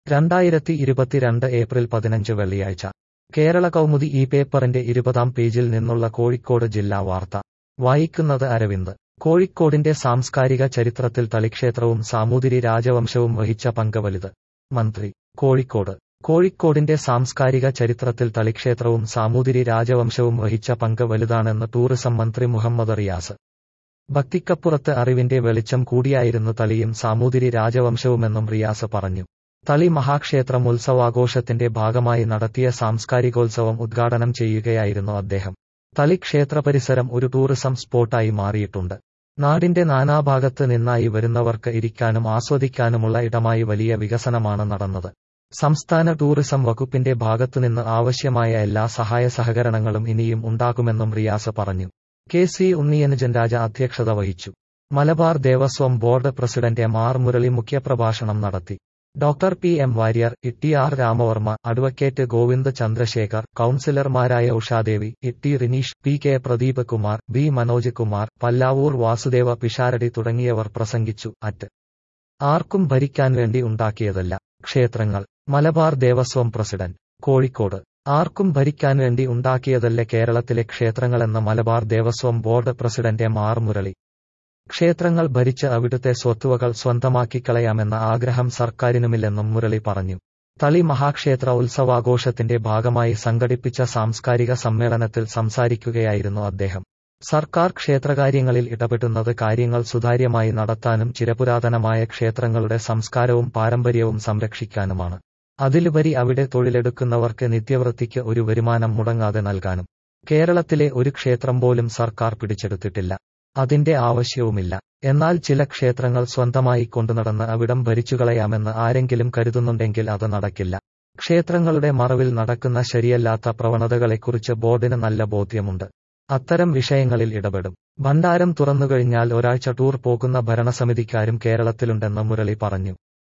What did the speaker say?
രണ്ടായിരത്തി ഇരുപത്തിരണ്ട് ഏപ്രിൽ പതിനഞ്ച് വെള്ളിയാഴ്ച കേരള കൗമുദി ഈ പേപ്പറിന്റെ ഇരുപതാം പേജിൽ നിന്നുള്ള കോഴിക്കോട് ജില്ലാ വാർത്ത വായിക്കുന്നത് അരവിന്ദ് കോഴിക്കോടിന്റെ സാംസ്കാരിക ചരിത്രത്തിൽ തളിക്ഷേത്രവും സാമൂതിരി രാജവംശവും വഹിച്ച പങ്ക് വലുത് മന്ത്രി കോഴിക്കോട് കോഴിക്കോടിന്റെ സാംസ്കാരിക ചരിത്രത്തിൽ തളിക്ഷേത്രവും സാമൂതിരി രാജവംശവും വഹിച്ച പങ്ക് വലുതാണെന്ന് ടൂറിസം മന്ത്രി മുഹമ്മദ് റിയാസ് ഭക്തിക്കപ്പുറത്ത് അറിവിന്റെ വെളിച്ചം കൂടിയായിരുന്നു തളിയും സാമൂതിരി രാജവംശവുമെന്നും റിയാസ് പറഞ്ഞു തളി മഹാക്ഷേത്രം ഉത്സവാഘോഷത്തിന്റെ ഭാഗമായി നടത്തിയ സാംസ്കാരികോത്സവം ഉദ്ഘാടനം ചെയ്യുകയായിരുന്നു അദ്ദേഹം തളി ക്ഷേത്ര പരിസരം ഒരു ടൂറിസം സ്പോട്ടായി മാറിയിട്ടുണ്ട് നാടിന്റെ നാനാഭാഗത്ത് നിന്നായി വരുന്നവർക്ക് ഇരിക്കാനും ആസ്വദിക്കാനുമുള്ള ഇടമായി വലിയ വികസനമാണ് നടന്നത് സംസ്ഥാന ടൂറിസം വകുപ്പിന്റെ ഭാഗത്തുനിന്ന് ആവശ്യമായ എല്ലാ സഹായ സഹകരണങ്ങളും ഇനിയും ഉണ്ടാകുമെന്നും റിയാസ് പറഞ്ഞു കെ സി ഉണ്ണിയനുജൻ രാജ അധ്യക്ഷത വഹിച്ചു Malabar Devaswom board president M R Murali മുഖ്യപ്രഭാഷണം നടത്തി doctor P M Warrier T R Ramavarma advocate Govind Chandrasekhar കൌൺസിലർമാരായ Ushadevi T Rineesh P K Pradeep Kumar B Manoj Kumar Pallavur Vasudeva Pisharody തുടങ്ങിയവർ പ്രസംഗിച്ചു അറ്റ് ആർക്കും ഭരിക്കാൻ വേണ്ടി ഉണ്ടാക്കിയതല്ല ക്ഷേത്രങ്ങൾ മലബാർ ദേവസ്വം പ്രസിഡന്റ് കോഴിക്കോട് ആർക്കും ഭരിക്കാൻ വേണ്ടി ഉണ്ടാക്കിയതല്ല കേരളത്തിലെ ക്ഷേത്രങ്ങളെന്ന Malabar Devaswom board president M R Murali ക്ഷേത്രങ്ങൾ ഭരിച്ച് അവിടുത്തെ സ്വത്തുവകൾ സ്വന്തമാക്കിക്കളയാമെന്ന ആഗ്രഹം സർക്കാരിനുമില്ലെന്നും മുരളി പറഞ്ഞു തളി മഹാക്ഷേത്ര ഉത്സവാഘോഷത്തിന്റെ ഭാഗമായി സംഘടിപ്പിച്ച സാംസ്കാരിക സമ്മേളനത്തിൽ സംസാരിക്കുകയായിരുന്നു അദ്ദേഹം സർക്കാർ ക്ഷേത്രകാര്യങ്ങളിൽ ഇടപെടുന്നത് കാര്യങ്ങൾ സുതാര്യമായി നടത്താനും ചിരപുരാതനമായ ക്ഷേത്രങ്ങളുടെ സംസ്കാരവും പാരമ്പര്യവും സംരക്ഷിക്കാനുമാണ് അതിലുപരി അവിടെ തൊഴിലെടുക്കുന്നവർക്ക് നിത്യവൃത്തിക്ക് ഒരു വരുമാനം മുടങ്ങാതെ നൽകാനും കേരളത്തിലെ ഒരു ക്ഷേത്രം പോലും സർക്കാർ പിടിച്ചെടുത്തിട്ടില്ല അതിന്റെ ആവശ്യവുമില്ല എന്നാൽ ചില ക്ഷേത്രങ്ങൾ സ്വന്തമായി കൊണ്ടുനടന്ന് അവിടം ഭരിച്ചുകളയാമെന്ന് ആരെങ്കിലും കരുതുന്നുണ്ടെങ്കിൽ അത് നടക്കില്ല ക്ഷേത്രങ്ങളുടെ മറവിൽ നടക്കുന്ന ശരിയല്ലാത്ത പ്രവണതകളെക്കുറിച്ച് ബോർഡിന് നല്ല ബോധ്യമുണ്ട് അത്തരം വിഷയങ്ങളിൽ ഇടപെടും ഭണ്ഡാരം തുറന്നുകഴിഞ്ഞാൽ ഒരാഴ്ച ടൂർ പോകുന്ന ഭരണസമിതിക്കാരും കേരളത്തിലുണ്ടെന്ന് മുരളി പറഞ്ഞു